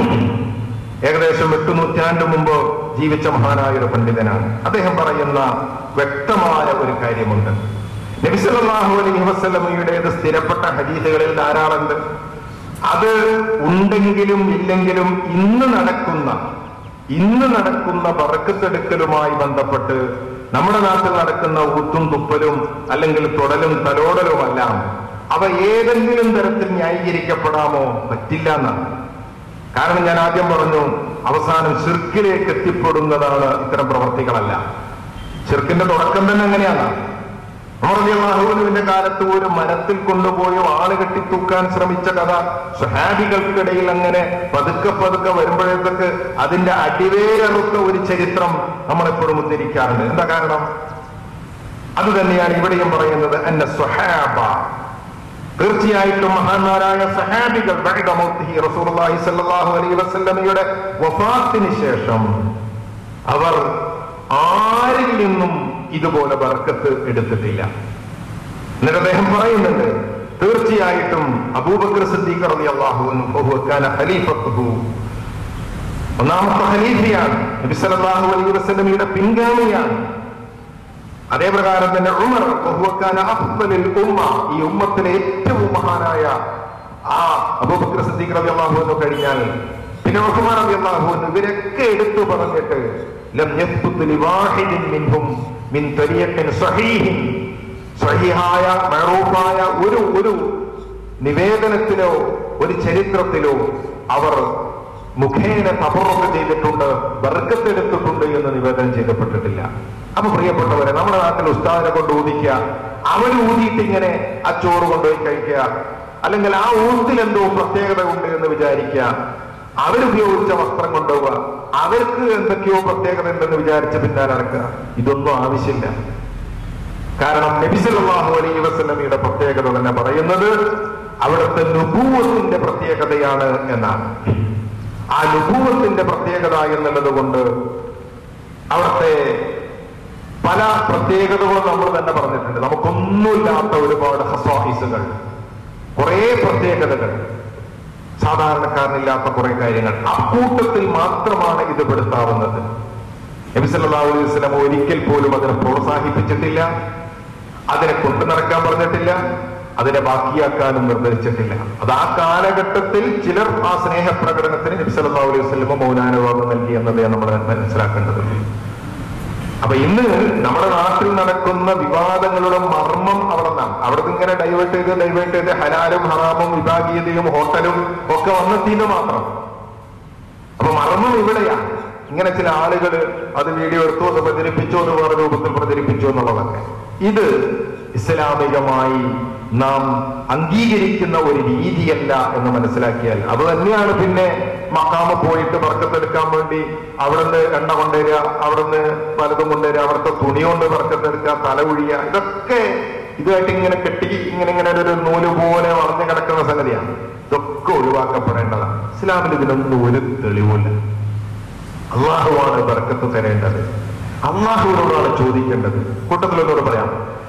ഏകദേശം എട്ട് നൂറ്റാണ്ട് മുമ്പ് ജീവിച്ച മഹാനായ ഒരു പണ്ഡിതനാണ് അദ്ദേഹം പറയുന്ന വ്യക്തമായ ഒരു കാര്യമുണ്ട് നബിസല്ലാഹു അലൈഹി വസ്ലമയുടേത് സ്ഥിരപ്പെട്ട ഹദീസുകളിൽ ധാരാളമുണ്ട് അത് ഉണ്ടെങ്കിലും ഇല്ലെങ്കിലും ഇന്ന് നടക്കുന്ന ഇന്ന് നടക്കുന്ന പറക്കത്തെടുക്കലുമായി ബന്ധപ്പെട്ട് നമ്മുടെ നാട്ടിൽ നടക്കുന്ന ഊത്തും തുപ്പലും അല്ലെങ്കിൽ തൊടലും തലോടലുമെല്ലാം അവ ഏതെങ്കിലും തരത്തിൽ ന്യായീകരിക്കപ്പെടാമോ പറ്റില്ല എന്നാണ് കാരണം ഞാൻ ആദ്യം പറഞ്ഞു അവസാനം ശിർക്കിലേക്ക് എത്തിപ്പെടുന്നതാണ് ഇത്തരം പ്രവർത്തികളല്ല ശിർക്കിന്റെ തുടക്കം തന്നെ എങ്ങനെയാണ് അമർദിയാഹുവിന്റെ കാലത്ത് ഒരു മരത്തിൽ കൊണ്ടുപോയി ആള് കെട്ടിത്തൂക്കാൻ ശ്രമിച്ച കഥ സ്വഹാബികൾക്കിടയിൽ അങ്ങനെ പതുക്കെ പതുക്കെ വരുമ്പോഴത്തേക്ക് അതിന്റെ അടിവേരറുത്ത ഒരു ചരിത്രം നമ്മളെപ്പോഴും ഉദ്ധരിക്കാറുണ്ട് എന്താ കാരണം അത് തന്നെയാണ് ഇവിടെയും പറയുന്നത് എന്നെ സ്വഹാബ തീർച്ചയായിട്ടും മഹാന്മാരായ സഹാബികൾ റസൂലുള്ളാഹി സ്വല്ലല്ലാഹു അലൈഹി വസല്ലമയുടെ വഫാത്തിന് ശേഷം അവർ ആരിൽ നിന്നും ഇതുപോലെ ബർക്കത്ത് എടുത്തിട്ടില്ല എന്നിട്ട് അദ്ദേഹം പറയുന്നുണ്ട് തീർച്ചയായിട്ടും അബൂബക്കർ സിദ്ദീഖ് റളിയല്ലാഹു അൻഹു കാന ഖലീഫത്തുഹു ഒന്നാമത്തെ ഖലീഫയാണ് നബി സല്ലല്ലാഹു അലൈഹി വസല്ലമയുടെ പിൻഗാമിയാണ് അതേ പ്രകാരം തന്നെ ഉമർ വഹുവക്കാന അഫ്ദലിൽ ഉമ്മ ഈ ഉമ്മത്തിലെ ഏറ്റവും മഹാനായ ആ അബൂബക്കർ സിദ്ദീഖ് റളിയല്ലാഹു അൻഹു കഴിഞ്ഞാൽ പിന്നെ ഉസ്മാൻ റളിയല്ലാഹു അൻഹു ഇവരൊക്കെ എടുത്തു പറഞ്ഞിട്ട് ലം യസ്ബുത്ത് ലിവാഹിദിൻ മിൻഹും മിൻ തരിയത്തിൻ സഹീഹിൻ സഹീഹായ മഅറൂഫായ ഒരു ഒരു നിവേദനത്തിലോ ഒരു ചരിത്രത്തിലോ അവർ മുഖേന തപറൊക്കെ ചെയ്തിട്ടുണ്ട് ബർക്കത്തെടുത്തിട്ടുണ്ട് എന്ന് നിവേദനം ചെയ്യപ്പെട്ടിട്ടില്ല അപ്പൊ പ്രിയപ്പെട്ടവരെ നമ്മുടെ നാട്ടിൽ ഉസ്താദിനെ കൊണ്ട് ഊതിക്കുക അവൻ ഊതിയിട്ട് ഇങ്ങനെ ആ ചോറ് കൊണ്ടുപോയി കഴിക്കുക അല്ലെങ്കിൽ ആ ഊത്തിൽ എന്തോ പ്രത്യേകത ഉണ്ട് എന്ന് വിചാരിക്കുക അവരുപയോഗിച്ച വസ്ത്രം കൊണ്ടുപോവുക അവർക്ക് എന്തൊക്കെയോ പ്രത്യേകത ഉണ്ടെന്ന് വിചാരിച്ച പിന്നാലെ നടക്കുക ഇതൊന്നും ആവശ്യമില്ല കാരണം നബിസല്ലാഹു അലൈഹി വസല്ലമയുടെ പ്രത്യേകത തന്നെ പറയുന്നത് അവിടുത്തെ നുപൂവത്തിന്റെ പ്രത്യേകതയാണ് എന്നാണ് ആ നുപൂവത്തിന്റെ പ്രത്യേകത എന്നുള്ളത് കൊണ്ട് അവിടുത്തെ പല പ്രത്യേകതകളും നമ്മൾ തന്നെ പറഞ്ഞിട്ടുണ്ട് നമുക്കൊന്നുമില്ലാത്ത ഒരുപാട് ഹസ്വാഹിസുകൾ കുറെ പ്രത്യേകതകൾ സാധാരണക്കാരനില്ലാത്ത കുറെ കാര്യങ്ങൾ അക്കൂട്ടത്തിൽ മാത്രമാണ് ഇത് പെടുത്താവുന്നത് നബി സല്ലല്ലാഹു അലൈഹി വസല്ലം ഒരിക്കൽ പോലും അതിനെ പ്രോത്സാഹിപ്പിച്ചിട്ടില്ല അതിനെ കൊണ്ടു നടക്കാൻ പറഞ്ഞിട്ടില്ല അതിനെ ബാക്കിയാക്കാനും നിർദ്ദേശിച്ചിട്ടില്ല അത് ആ കാലഘട്ടത്തിൽ ചിലർ ആ സ്നേഹപ്രകടനത്തിന് നബി സല്ലല്ലാഹു അലൈഹി വസല്ലം മൗനാനുവാദം നൽകി എന്നതേ നമ്മൾ മനസ്സിലാക്കേണ്ടത് അപ്പൊ ഇന്ന് നമ്മുടെ നാട്ടിൽ നടക്കുന്ന വിവാദങ്ങളുടെ മർമ്മം അവിടെ നിന്നാണ് അവിടെ ഇങ്ങനെ ഡൈവേർട്ട് ചെയ്ത് ഡൈവേർട്ട് ചെയ്ത് ഹലാലും ഹറാമും വിഭാഗീയതയും ഹോട്ടലും ഒക്കെ വന്നെത്തിന്ന് മാത്രം അപ്പൊ മർമ്മം ഇവിടെയാണ് ഇങ്ങനെ ചില ആളുകൾ അത് വീഡിയോ എടുത്തു അത് പ്രചരിപ്പിച്ചു അത് വേറെ രൂപത്തിൽ പ്രചരിപ്പിച്ചു എന്നുള്ളതൊക്കെ ഇത് ഇസ്ലാമികമായി നാം അംഗീകരിക്കുന്ന ഒരു രീതിയല്ല എന്ന് മനസ്സിലാക്കിയാൽ അത് തന്നെയാണ് പിന്നെ മക്കാമ് പോയിട്ട് വർക്കത്തെടുക്കാൻ വേണ്ടി അവിടുന്ന് എണ്ണ കൊണ്ടുവരിക അവിടുന്ന് പലതും കൊണ്ടുവരിക അവിടുത്തെ തുണി കൊണ്ട് വർക്കത്തെടുക്കുക തല ഒഴിയുക ഇതൊക്കെ ഇതുമായിട്ട് ഇങ്ങനെ കെട്ടി ഇങ്ങനെ ഇങ്ങനെ ഒരു നൂല് പോലെ വളഞ്ഞു കിടക്കുന്ന സംഗതിയാണ് ഇതൊക്കെ ഒഴിവാക്കപ്പെടേണ്ടതാണ് ഇസ്ലാമിൽ ഇതിനൊന്നും ഒരു തെളിവില്ല അള്ളാഹുവാണ് ബർക്കത്ത് തരേണ്ടത് അള്ളാഹുവിനോടാണ് ചോദിക്കേണ്ടത് കൂട്ടത്തിലൊന്നോട് പറയാം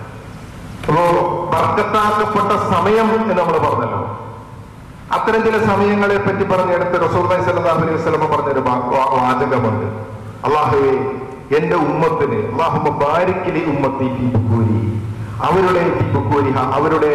അപ്പോ ബർക്കത്താക്കപ്പെട്ട സമയം എന്ന് നമ്മൾ പറഞ്ഞല്ലോ അത്തരം ചില സമയങ്ങളെ പറ്റി പറഞ്ഞെടുത്ത് റസൂൽ സല്ലല്ലാഹു അലൈഹി വസല്ലം പറഞ്ഞൊരു വാ- വാ- വാചകമുണ്ട് അള്ളാഹുവെ എന്റെ ഉമ്മത്തിന് അള്ളാഹുമ്മ ബാരിക്കിലി ഉമ്മത്തി ഫീ ബുക്കൂരി അവരുടെ ഫീ ബുക്കൂരിഹ അവരുടെ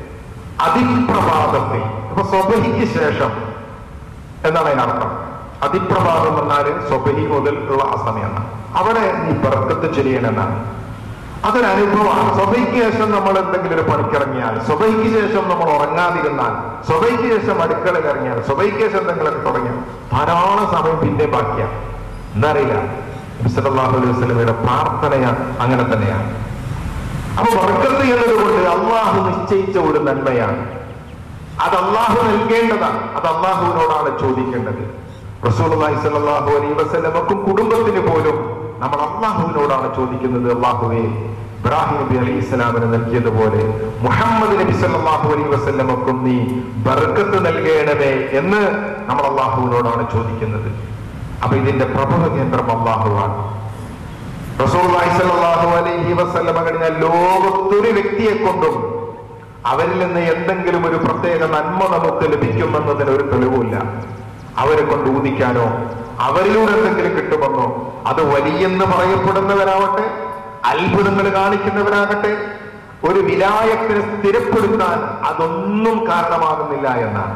അതിപ്രഭാതത്തെ അപ്പൊ സ്വബഹിക്ക് ശേഷം എന്നാണ് അതിനർത്ഥം അതിപ്രഭാതം എന്നാല് സ്വബഹി മുതൽ ഉള്ള ആ സമയമാണ് അവിടെ നീ ബർക്കത്ത് ചെയ്യണമെന്നാണ് അതൊരു അനുഭവമാണ് സ്വബൈക്ക് ശേഷം നമ്മൾ എന്തെങ്കിലും ഒരു പണിക്കിറങ്ങിയാൽ സ്വബൈക്ക് ശേഷം നമ്മൾ ഉറങ്ങാതിരുന്നാൽ സ്വബൈക്ക് ശേഷം അടുക്കളയിൽ ഇറങ്ങിയാൽ സ്വബൈക്ക് ശേഷം എന്തെങ്കിലുമൊക്കെ തുടങ്ങിയാൽ ധാരാളം സമയം പിന്നെ ബാക്കിയാണ് എന്താ അറിയില്ല സല്ലല്ലാഹു അലൈഹി വസല്ലമയുടെ പ്രാർത്ഥനയാണ് അങ്ങനെ തന്നെയാണ് അപ്പൊ വർക്കത്ത് എന്നതുകൊണ്ട് അള്ളാഹു നിശ്ചയിച്ച ഒരു നന്മയാണ് അത് അള്ളാഹു നൽകേണ്ടതാണ് അത് അള്ളാഹുവിനോടാണ് ചോദിക്കേണ്ടത് റസൂലുള്ളാഹി സ്വല്ലല്ലാഹു അലൈഹി വസല്ലമക്കും കുടുംബത്തിന് പോലും നമ്മൾ അള്ളാഹുവിനോടാണ് ചോദിക്കുന്നത് അള്ളാഹുവേ ഇബ്രാഹിം നബി അലൈഹി ഇസ്ലാമിന് നൽകിയതുപോലെ മുഹമ്മദ് നബി സല്ലല്ലാഹു അലൈഹി വസല്ലമക്കും നീ ബർക്കത്ത് നൽകണമേ എന്ന് നമ്മൾ അള്ളാഹുവിനോടാണ് ചോദിക്കുന്നത് അപ്പൊ ഇതിന്റെ പ്രഭവ കേന്ദ്രം അള്ളാഹുവാണ് റസൂലുള്ളാഹി സ്വല്ലല്ലാഹു അലൈഹി വസല്ലമ കഴിഞ്ഞ ലോകത്തൊരു വ്യക്തിയെ കൊണ്ടും അവരിൽ നിന്ന് എന്തെങ്കിലും ഒരു പ്രത്യേക നന്മ നമുക്ക് ലഭിക്കുമെന്നതിന് ഒരു തെളിവില്ല അവരെ കൊണ്ട് ഊതിക്കാനോ അവരിലൂടെ എന്തെങ്കിലും കിട്ടുമെന്നോ അത് വലിയെന്ന് പറയപ്പെടുന്നവരാവട്ടെ അത്ഭുതങ്ങൾ കാണിക്കുന്നവരാകട്ടെ ഒരു വിലായത്തിന് സ്ഥിരപ്പെടുത്താൻ അതൊന്നും കാരണമാകുന്നില്ല എന്നാണ്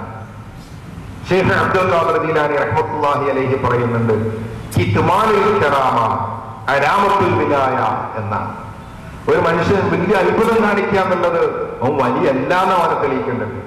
ഷെയ്ഖ് അബ്ദുൽ ഖാദർ ജീലാനി റഹ്മത്തുള്ളാഹി അലൈഹി പറയുന്നുണ്ട് കിത്മാനുൽ കറാമ അരാമത്തുൽ വിലായ എന്നാണ് ഒരു മനുഷ്യൻ വലിയ അത്ഭുതം കാണിക്കുക എന്നുള്ളത് അവൻ വലിയ എന്നാണ് അവനെ തെളിയിക്കേണ്ടത്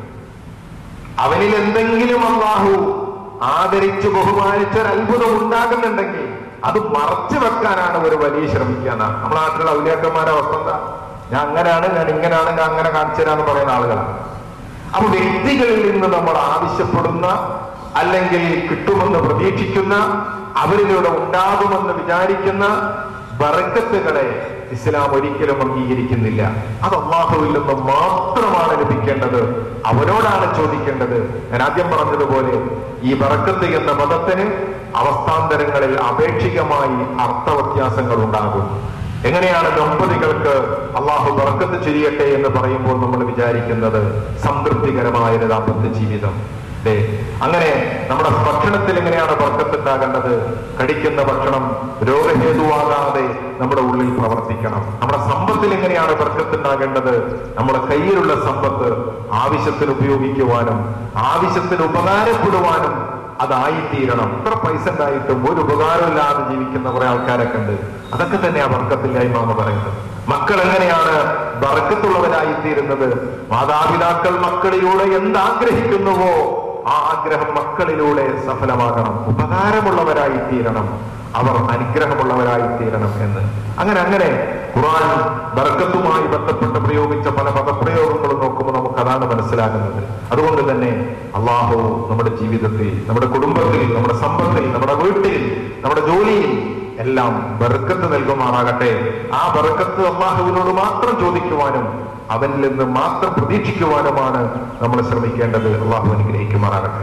അവനിൽ എന്തെങ്കിലും അള്ളാഹു ആദരിച്ച് ബഹുമാനിച്ച് ഒരു അത്ഭുതം ഉണ്ടാകുന്നുണ്ടെങ്കിൽ അത് മറച്ചു വെക്കാനാണ് ഒരു വലിയ ശ്രമിക്കുക എന്നാണ് നമ്മുടെ നാട്ടിലുള്ള ഔലിയാക്കന്മാരെ അവസ്ഥ എന്താ ഞാൻ അങ്ങനെയാണ് ഞാൻ ഇങ്ങനെയാണ് ഞാൻ അങ്ങനെ കാണിച്ചു തരാന്ന് പറയുന്ന ആളുകളാണ് അപ്പൊ വ്യക്തികളിൽ നിന്ന് നമ്മൾ ആവശ്യപ്പെടുന്ന അല്ലെങ്കിൽ കിട്ടുമെന്ന് പ്രതീക്ഷിക്കുന്ന അവരിലൂടെ ഉണ്ടാകുമെന്ന് വിചാരിക്കുന്ന ബറക്കത്തുകളെ ഇസ്ലാം ഒരിക്കലും അംഗീകരിക്കുന്നില്ല അത് അള്ളാഹുവിൽ നിന്ന് മാത്രമാണ് ലഭിക്കേണ്ടത് അവരോടാണ് ചോദിക്കേണ്ടത് ഞാൻ ആദ്യം പറഞ്ഞതുപോലെ ഈ ബറക്കത്ത് എന്ന മതത്തിന് അവസ്ഥാന്തരങ്ങളിൽ അപേക്ഷികമായി അർത്ഥവ്യത്യാസങ്ങൾ ഉണ്ടാകും എങ്ങനെയാണ് ദമ്പതികൾക്ക് അള്ളാഹു ബർക്കത്ത് ചെയ്യട്ടെ എന്ന് പറയുമ്പോൾ നമ്മൾ വിചാരിക്കുന്നത് സംതൃപ്തികരമായ ഒരു ദാമ്പത്യ ജീവിതം അല്ലേ അങ്ങനെ നമ്മുടെ ഭക്ഷണത്തിൽ എങ്ങനെയാണ് ബർക്കത്തുണ്ടാകേണ്ടത് കഴിക്കുന്ന ഭക്ഷണം രോഗഹേതുവാകാതെ നമ്മുടെ ഉള്ളിൽ പ്രവർത്തിക്കണം നമ്മുടെ സമ്പത്തിൽ എങ്ങനെയാണ് ബർക്കത്തുണ്ടാകേണ്ടത് നമ്മുടെ കയ്യിലുള്ള സമ്പത്ത് ആവശ്യത്തിന് ഉപയോഗിക്കുവാനും ആവശ്യത്തിന് ഉപകാരപ്പെടുവാനും അതായിത്തീരണം ഇത്ര പൈസ ഉണ്ടായിട്ടും ഒരു ഉപകാരമില്ലാതെ ജീവിക്കുന്ന കുറെ ആൾക്കാരൊക്കെ ഉണ്ട് അതൊക്കെ തന്നെ ആ വർക്കത്തില്ലായ്മ എന്ന് പറയുന്നത് മക്കൾ എങ്ങനെയാണ് ബർക്കത്തുള്ളവരായിത്തീരുന്നത് മാതാപിതാക്കൾ മക്കളിലൂടെ എന്താഗ്രഹിക്കുന്നുവോ ആ ആഗ്രഹം മക്കളിലൂടെ സഫലമാകണം ഉപകാരമുള്ളവരായി തീരണം അവർ അനുഗ്രഹമുള്ളവരായി തീരണം എന്ന് അങ്ങനെ അങ്ങനെ ഖുർആൻ ബർക്കത്തുമായി ബന്ധപ്പെട്ട് പ്രയോഗിച്ച പല പദപ്രയോഗങ്ങളും നോക്കുമ്പോൾ നമുക്ക് അതാണ് മനസ്സിലാകുന്നത് അതുകൊണ്ട് തന്നെ അള്ളാഹു നമ്മുടെ ജീവിതത്തിൽ നമ്മുടെ കുടുംബത്തിൽ നമ്മുടെ സമ്പത്തിൽ നമ്മുടെ വീട്ടിൽ നമ്മുടെ ജോലിയിൽ എല്ലാം ബർക്കത്ത് നൽകുമാറാകട്ടെ ആ ബർക്കത്ത് അള്ളാഹുവിനോട് മാത്രം ചോദിക്കുവാനും അവനിൽ നിന്ന് മാത്രം പ്രതീക്ഷിക്കുവാനുമാണ് നമ്മൾ ശ്രമിക്കേണ്ടത് അള്ളാഹു അനുഗ്രഹിക്കുമാറാകട്ടെ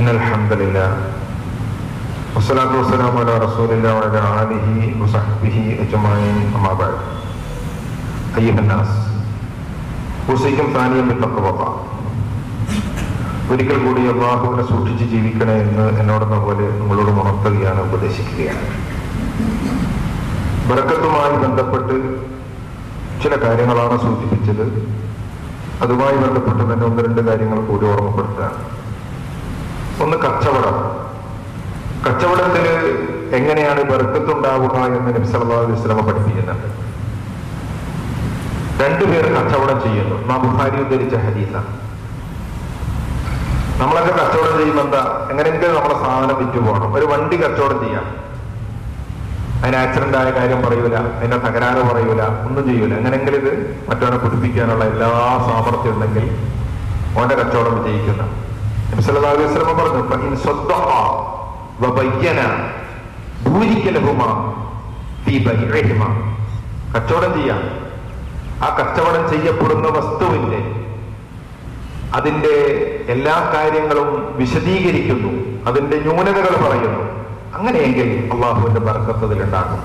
إن الحمد لله والصلاة والسلام على رسول الله وعلى آله وصحبه أجمعين أما بعد أيها الناس أوصيكم ثانيا بالتقوى الله ഒരിക്കൽ കൂടി അള്ളാഹുവിനെ സൂക്ഷിച്ച് ജീവിക്കണേ എന്ന് എന്നോടെന്ന പോലെ നിങ്ങളോട് ഉണർത്തുകയാണ് ഉപദേശിക്കുകയാണ് ബർക്കത്തുമായി ബന്ധപ്പെട്ട് ചില കാര്യങ്ങളാണ് സൂചിപ്പിച്ചത് അതുമായി ബന്ധപ്പെട്ട് തന്നെ ഒന്ന് രണ്ട് കാര്യങ്ങൾ കൂടി ഓർമ്മപ്പെടുത്തുകയാണ് ഒന്ന് കച്ചവടം കച്ചവടത്തിന് എങ്ങനെയാണ് ബർക്കത്തുണ്ടാവുക എന്ന് നബ്സല്ലാ അലൈഹി സ്വലമ പഠിപ്പിക്കുന്നുണ്ട് രണ്ടുപേർ കച്ചവടം ചെയ്യുന്നു നാ ബുഹാരി ഉദ്ധരിച്ച ഹദീസാണ് നമ്മളൊക്കെ കച്ചവടം ചെയ്യുമ്പോൾ എന്താ എങ്ങനെയെങ്കിലും നമ്മുടെ സാധനം വിറ്റു പോകണം ഒരു വണ്ടി കച്ചവടം ചെയ്യാം അതിന് ആക്സിഡന്റ് ആയ കാര്യം പറയൂല അതിന്റെ തകരാറ് പറയൂല ഒന്നും ചെയ്യൂല എങ്ങനെയെങ്കിലും ഇത് മറ്റവനെ പുതുപ്പിക്കാനുള്ള എല്ലാ സാമർഥ്യം ഉണ്ടെങ്കിൽ ഓന്റെ കച്ചവടം വിജയിക്കുന്ന നബിസ്വല്ലാസ്ലമ പറഞ്ഞു "ഫഇൻ സ്വദ്ദഖ വബയ്യന ബൂരിക ലഹുമാ ഫീ ബൈഇഹിമാ." കച്ചവടം ചെയ്യാം ആ കച്ചവടം ചെയ്യപ്പെടുന്ന വസ്തുവിന്റെ അതിന്റെ എല്ലാ കാര്യങ്ങളും വിശദീകരിക്കുന്നു അതിന്റെ ന്യൂനതകൾ പറയുന്നു അങ്ങനെയെങ്കിൽ അള്ളാഹുവിന്റെ ബർക്കത്തതിൽ ഉണ്ടാകും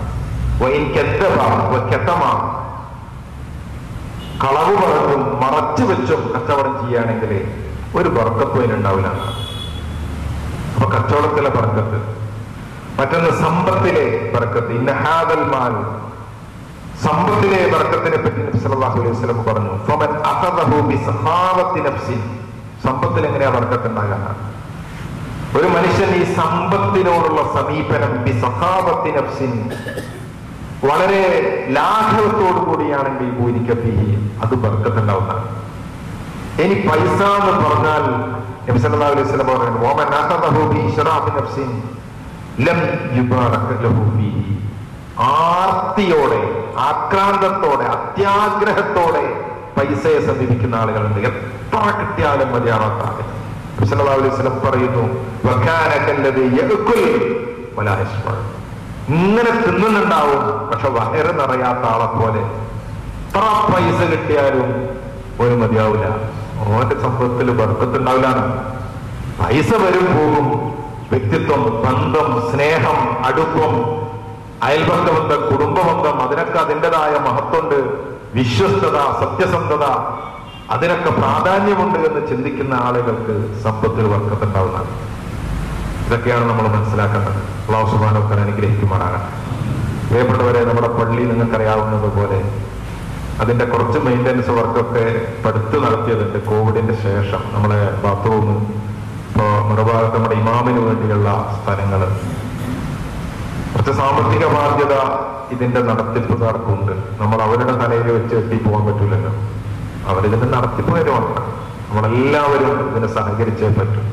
കളവ് പറഞ്ഞും മറച്ചു വെച്ചും കച്ചവടം ചെയ്യുകയാണെങ്കിൽ ഒരു ബർക്കത്തും ഉണ്ടാവില്ല അപ്പൊ കച്ചവടത്തിലെ ബർക്കത്ത് മറ്റൊന്ന് സമ്പത്തിലെ ബർക്കത്ത് ഇന്നഹാദൽ മാൽ സമ്പത്തിലെ ബർക്കത്തിനെ പറ്റി നബി സല്ലല്ലാഹു അലൈഹി വസല്ലം പറഞ്ഞു ഫമൻ അഖദഹു ബിസഹാവത്തി നഫ്സിൻ സമ്പത്തിൽ എങ്ങനെയാ ബർക്കത്ത് ഉണ്ടാകാൻ ഒരു മനുഷ്യൻ ഈ സമ്പത്തിനോടുള്ള സമീപനം ബിസഹാവത്തി നഫ്സിൻ വളരെ ലാഘവത്തോടു കൂടിയാണെങ്കിൽ ഭൂരിക്കത്തി അത് ബർക്കത്ത് ഉണ്ടാവുന്നതാണ് ഇനി പൈസ എന്ന് പറഞ്ഞാൽ നബി സല്ലല്ലാഹു അലൈഹി വസല്ലം പറഞ്ഞു വമൻ അഖദഹു ബി ഇശ്റാഫി നഫ്സിൻ ലം യുബാറക ലഹു ഫീഹി ആർത്തിയോടെ ആക്രാന്തത്തോടെ അത്യാഗ്രഹത്തോടെ പൈസയെ സമീപിക്കുന്ന ആളുകളുണ്ട് എത്ര കിട്ടിയാലും മതിയാവാത്ത ആളുകൾ നബി അലൈഹി വസല്ലം പറയുന്നു വക്കാനക്കല്ലത് യഅ്കുൽ വലാ യശ്ബഅ. ഇങ്ങനെ തിന്നുന്നുണ്ടാവും പക്ഷെ വയറ് നിറയാത്ത ആളെ പോലെ എത്ര പൈസ കിട്ടിയാലും ഒരു മതിയാവില്ല ഓന്റെ സമ്പത്തിൽ ബർക്കത്തുണ്ടാവില്ല പൈസ വരും പോകും വ്യക്തിത്വം ബന്ധം സ്നേഹം അടുപ്പം അയൽബന്ധമുണ്ട് കുടുംബബന്ധം അതിനൊക്കെ അതിൻ്റെതായ മഹത്വമുണ്ട് വിശ്വസ്തത സത്യസന്ധത അതിനൊക്കെ പ്രാധാന്യമുണ്ട് എന്ന് ചിന്തിക്കുന്ന ആളുകൾക്ക് സമ്പത്തിൽ വർക്കത്തുണ്ടാവുന്നതാണ് ഇതൊക്കെയാണ് നമ്മൾ മനസ്സിലാക്കേണ്ടത് അള്ളാഹു സുബാനൊക്കെ അനുഗ്രഹിക്കുമാറാകട്ടെ പ്രിയപ്പെട്ടവരെ നമ്മുടെ പള്ളി നിങ്ങൾക്കറിയാവുന്നത് പോലെ അതിന്റെ കുറച്ച് മെയിൻ്റനൻസ് വർക്കൊക്കെ പടുത്ത് നടത്തിയതുണ്ട് കോവിഡിന്റെ ശേഷം നമ്മളെ ബാത്റൂം ഇപ്പോ മറുഭാഗത്ത് നമ്മുടെ ഇമാമിന് വേണ്ടിയുള്ള സ്ഥലങ്ങൾ കുറച്ച് സാമ്പത്തിക ബാധ്യത ഇതിന്റെ നടത്തിപ്പുകാർക്കുണ്ട് നമ്മൾ അവരുടെ തലയിൽ വെച്ച് എത്തി പോകാൻ പറ്റൂലല്ലോ അവരിതിന്റെ നടത്തിപ്പുകാരുമാണ് നമ്മളെല്ലാവരും ഇതിനെ സഹകരിച്ചേ പറ്റും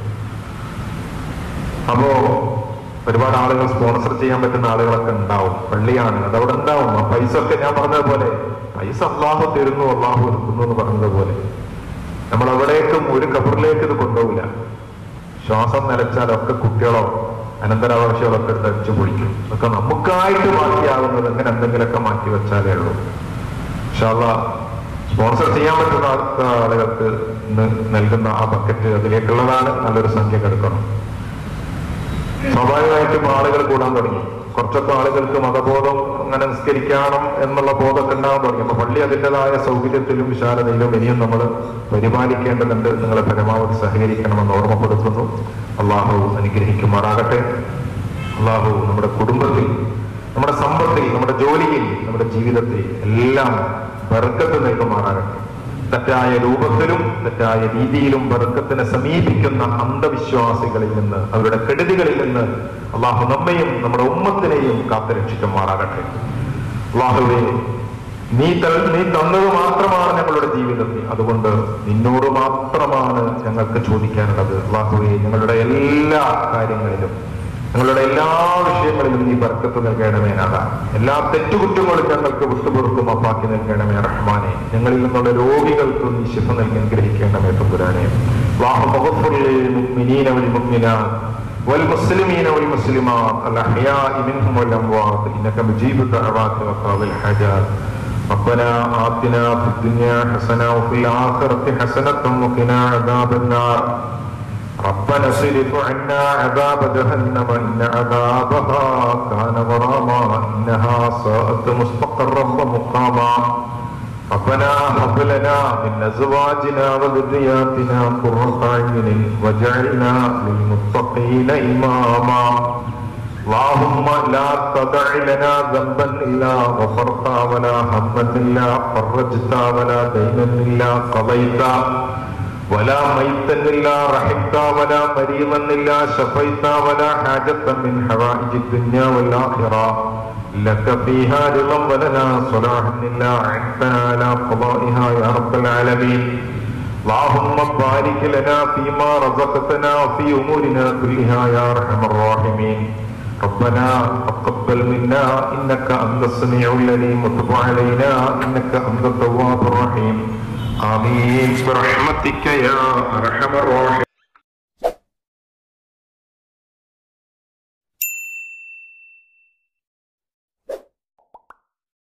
അപ്പോ ഒരുപാട് ആളുകൾ സ്പോൺസർ ചെയ്യാൻ പറ്റുന്ന ആളുകളൊക്കെ ഉണ്ടാവും പള്ളിയാണ് അതവിടെ ഉണ്ടാവും ആ പൈസ ഒക്കെ ഞാൻ പറഞ്ഞതുപോലെ പൈസ അള്ളാഹു തരുന്നു അള്ളാഹു എടുക്കുന്നു എന്ന് പറഞ്ഞതുപോലെ നമ്മൾ എവിടേക്കും ഒരു കബറിലേക്ക് ഇത് കൊണ്ടുപോകില്ല ശ്വാസം നിലച്ചാലൊക്കെ കുട്ടികളോ അനന്തരാവകാശികളൊക്കെ എടുത്ത് അടിച്ചു പൊളിക്കും അതൊക്കെ നമുക്കായിട്ട് ബാക്കിയാകുന്നത് അങ്ങനെ എന്തെങ്കിലുമൊക്കെ മാറ്റി വെച്ചാലേ ഉള്ളൂ ഇൻഷാല്ല സ്പോൺസർ ചെയ്യാൻ പറ്റുന്ന ആളുകൾക്ക് ഇന്ന് നൽകുന്ന ആ ബക്കറ്റ് അതിലേക്കുള്ളതാണ് നല്ലൊരു സംഖ്യ എടുക്കണം സ്വാഭാവികമായിട്ടും ആളുകൾ കൂടാൻ തുടങ്ങി കുറച്ചൊക്കെ ആളുകൾക്ക് മതബോധം അങ്ങനെ നിസ്കരിക്കണം എന്നുള്ള ബോധമൊക്കെ ഉണ്ടാവാൻ തുടങ്ങി അപ്പൊ പള്ളി അതിൻ്റെതായ സൗകര്യത്തിലും വിശാലതയിലും ഇനിയും നമ്മൾ പരിപാലിക്കേണ്ടതുണ്ട് നിങ്ങളെ പരമാവധി സഹകരിക്കണമെന്ന് ഓർമ്മപ്പെടുത്തുന്നു അള്ളാഹു അനുഗ്രഹിക്കുമാറാകട്ടെ അള്ളാഹു നമ്മുടെ കുടുംബത്തിൽ നമ്മുടെ സമ്പത്തിൽ നമ്മുടെ ജോലിയിൽ നമ്മുടെ ജീവിതത്തിൽ എല്ലാം ബർക്കത്ത് നൽകുമാറാകട്ടെ തെറ്റായ രൂപത്തിലും തെറ്റായ രീതിയിലും ബർക്കത്തിനെ സമീപിക്കുന്ന അന്ധവിശ്വാസികളിൽ നിന്ന് അവരുടെ കെടുതികളിൽ നിന്ന് അള്ളാഹു നമ്മയും നമ്മുടെ ഉമ്മത്തിനെയും കാത്തുരക്ഷിക്കുമാറാകട്ടെ അള്ളാഹുവെ നീ ത- നീ തന്നത് മാത്രമാണ് ഞങ്ങളുടെ ജീവിതത്തിൽ അതുകൊണ്ട് നിന്നോട് മാത്രമാണ് ഞങ്ങൾക്ക് ചോദിക്കാനുള്ളത് അള്ളാഹുവെ ഞങ്ങളുടെ എല്ലാ കാര്യങ്ങളിലും ഞങ്ങളുടെ എല്ലാ വിഷയങ്ങളിലും നീ ബർക്കത്ത് നൽകണമേ നാഥ എല്ലാ തെറ്റുകുറ്റങ്ങളും ഞങ്ങൾക്ക് വിട്ടുപുറത്ത് മാപ്പാക്കി നൽകണമേ റഹ്മാനെ ഞങ്ങളിൽ നിന്നുള്ള രോഗികൾക്ക് നീ ശിഫ നൽകി അനുഗ്രഹിക്കണമേ തമ്പുരാനെ അല്ലാഹു മഗ്ഫിർ ലിൽ മുഅ്മിനീന വൽ മുഅ്മിനാത്ത് والمسلمين والمسلمات الأحياء منهم والأموات إنك مجيب الدعوات وقاضي الحاجات ربنا آتنا في الدنيا حسنة وفي الآخرة حسنة وقنا عذاب النار ربنا اصرف عنا عذاب جهنم إن عذابها كان غراما إنها ساءت مستقرا ومقاما ربنا هب لنا من ازواجنا وذرياتنا قرة اعين واجعلنا للمتقين اماما اللهم لا تدع لنا ذنبا الا غفرتا ولا هما الا فرجتا ولا دينا الا قضيتا ولا ميتا الا رحمتا ولا مريضا الا شفيتا ولا حاجة من حوائج الدنيا والاخره لك فيها رضا ولنا صلاح إلا عندنا على قضائها يا رب العالمين اللهم بارك لنا فيما رزقتنا وفي أمورنا كلها يا أرحم الراحمين ربنا تقبل منا إنك أنت السميع العليم وتب علينا إنك أنت التواب الرحيم آمين برحمتك يا أرحم الراحمين